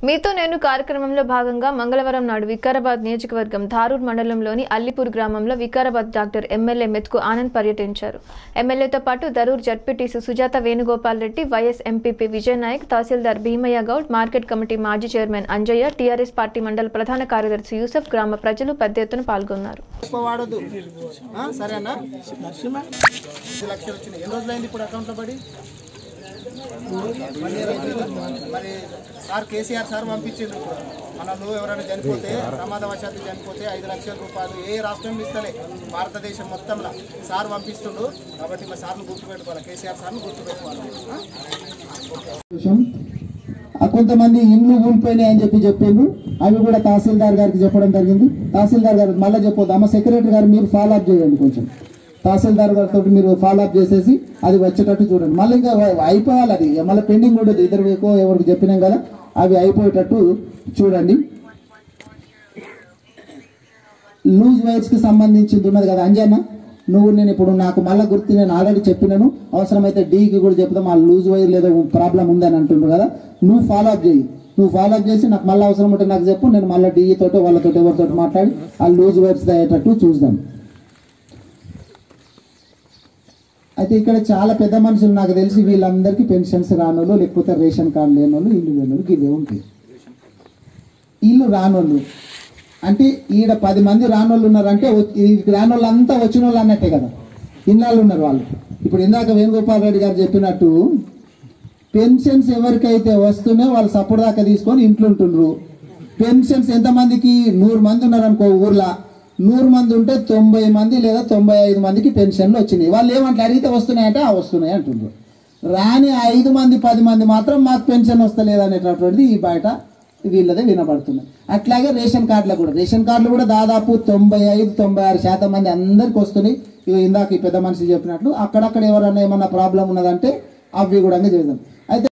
మీతో నేను కార్యక్రమంలో భాగంగా మంగళవారం నాడు వికారాబాద్ నియోజకవర్గం ధారూర్ మండలంలోని అల్లిపూర్ గ్రామంలో వికారాబాద్ డాక్టర్ ఎమ్మెల్యే మెతుకు ఆనంద్ పర్యటించారు ఎమ్మెల్యేతో పాటు Dharur ZPTC Sujatha Venugopal Reddy vice MPP Vijay Naik తహసీల్దార్ భీమయ్య గౌడ్ మార్కెట్ కమిటీ మాజీ చైర్మన్ అంజయ్య టీఆర్ఎస్ పార్టీ మండల ప్రధాన కార్యదర్శి యూసఫ్ గ్రామ ప్రజలు పెద్ద ఎత్తున పాల్గొన్నారు ఎక్కువ వాడొద్దు ఆ, సరేనా ఐదు లక్షలు వచ్చినాయి ఎన్ని రోజులైంది ఇప్పుడు అకౌంట్లో పడి వన్ ఇయర్ అవుతుందా? మరి సార్ కేసీఆర్ సార్ పంపించిండు ఇప్పుడు మనలో ఎవరైనా చనిపోతే ప్రమాదవశాత్తు చనిపోతే ఐదు లక్షల రూపాయలు ఏ రాష్ట్రంలో ఇస్తలే భారతదేశం మొత్తంలో సార్ పంపిస్తుండు కాబట్టి మా సార్ను గుర్తుపెట్టుకోవాలి కేసీఆర్ సార్ను గుర్తుపెట్టుకోవాలి ఆ? విషయం. ఆ కొంతమంది ఇండ్లు కూలిపోయినాయి అని చెప్పి చెప్పిండ్రు అవి కూడా తహసీల్దార్ గారికి చెప్పడం జరిగింది తహసీల్దార్ గారు మళ్ళీ చెప్పొద్దు అమ్మ సెక్రటరీ గారు మీరు ఫాలో అప్ చేయండి కొంచెం తహసీల్దార్ గారితో మీరు ఫాలో అప్ చేసేసి అది వచ్చేటట్టు చూడండి మళ్ళీ ఇంకా వ- అయిపోవాలి అది మళ్ళీ పెండింగ్ ఉండదు ఇద్దరు ఎక్కువ ఎవరికి చెప్పినాం కదా అవి అయిపోయేటట్టు చూడండి లూజ్ వైర్స్ కి సంబంధించింది ఉన్నది కదా అంజన్న నువ్వు నేను ఇప్పుడు నాకు మళ్ళీ గుర్తు నేను ఆల్రెడీ చెప్పినాను అవసరమైతే డీకి కూడా చెప్తాం ఆ లూజ్ వైర్ లేదో ప్రాబ్లం ఉందని అంటుండ్రు కదా నువ్వు ఫాలో అప్ చేయి నువ్వు ఫాలో అప్ చేసి నాకు మళ్ళీ అవసరం ఉంటే నాకు చెప్పు నేను మళ్ళీ డీ తోటి వాళ్ళతో ఎవరితో మాట్లాడి ఆ లూజ్ వైర్స్ అయ్యేటట్టు చూద్దాం అయితే ఇక్కడ చాలా పెద్ద మనుషులు నాకు తెలిసి వీళ్ళందరికీ పెన్షన్స్ రానోళ్ళు లేకపోతే రేషన్ కార్డు లేనోళ్ళు ఇల్లు లేనోళ్ళు ఇవే ఉంటాయి ఇల్లు రానోళ్ళు అంటే ఈడ పది మంది రానోళ్ళు ఉన్నారంటే వ- ఈ రానోళ్ళు అంతా వచ్చిన వాళ్ళు అన్నట్టే కదా ఇన్నాళ్ళు ఉన్నారు వాళ్ళు ఇప్పుడు ఇందాక వేణుగోపాల్ రెడ్డి గారు చెప్పినట్టు పెన్షన్స్ ఎవరికైతే వస్తున్నాయో వాళ్ళు సపోర్ట్ దాకా తీసుకొని ఇంట్లో ఉంటుండ్రు పెన్షన్స్ ఎంతమందికి నూరు మంది ఉన్నారనుకో ఊర్లో నూరు మంది ఉంటే తొంభై మంది లేదా తొంభై ఐదు మందికి పెన్షన్లు వచ్చినాయి వాళ్ళు ఏమంటే అడిగితే వస్తున్నాయంటే ఆ వస్తున్నాయి అంటుండ్రు రాని ఐదు మంది పది మంది మాత్రం మాకు పెన్షన్ వస్తలేదు అనేటటువంటిది ఈ బయట వీళ్ళదే వినబడుతున్నాయి అట్లాగే రేషన్ కార్డులు కూడా రేషన్ కార్డులు కూడా దాదాపు తొంభై ఐదు తొంభై ఆరు శాతం మంది అందరికి వస్తున్నాయి ఇవి ఇందాక ఈ పెద్ద మనిషి చెప్పినట్లు అక్కడక్కడ ఎవరైనా ఏమన్నా ప్రాబ్లం ఉన్నదంటే అవి కూడా చేద్దాం అయితే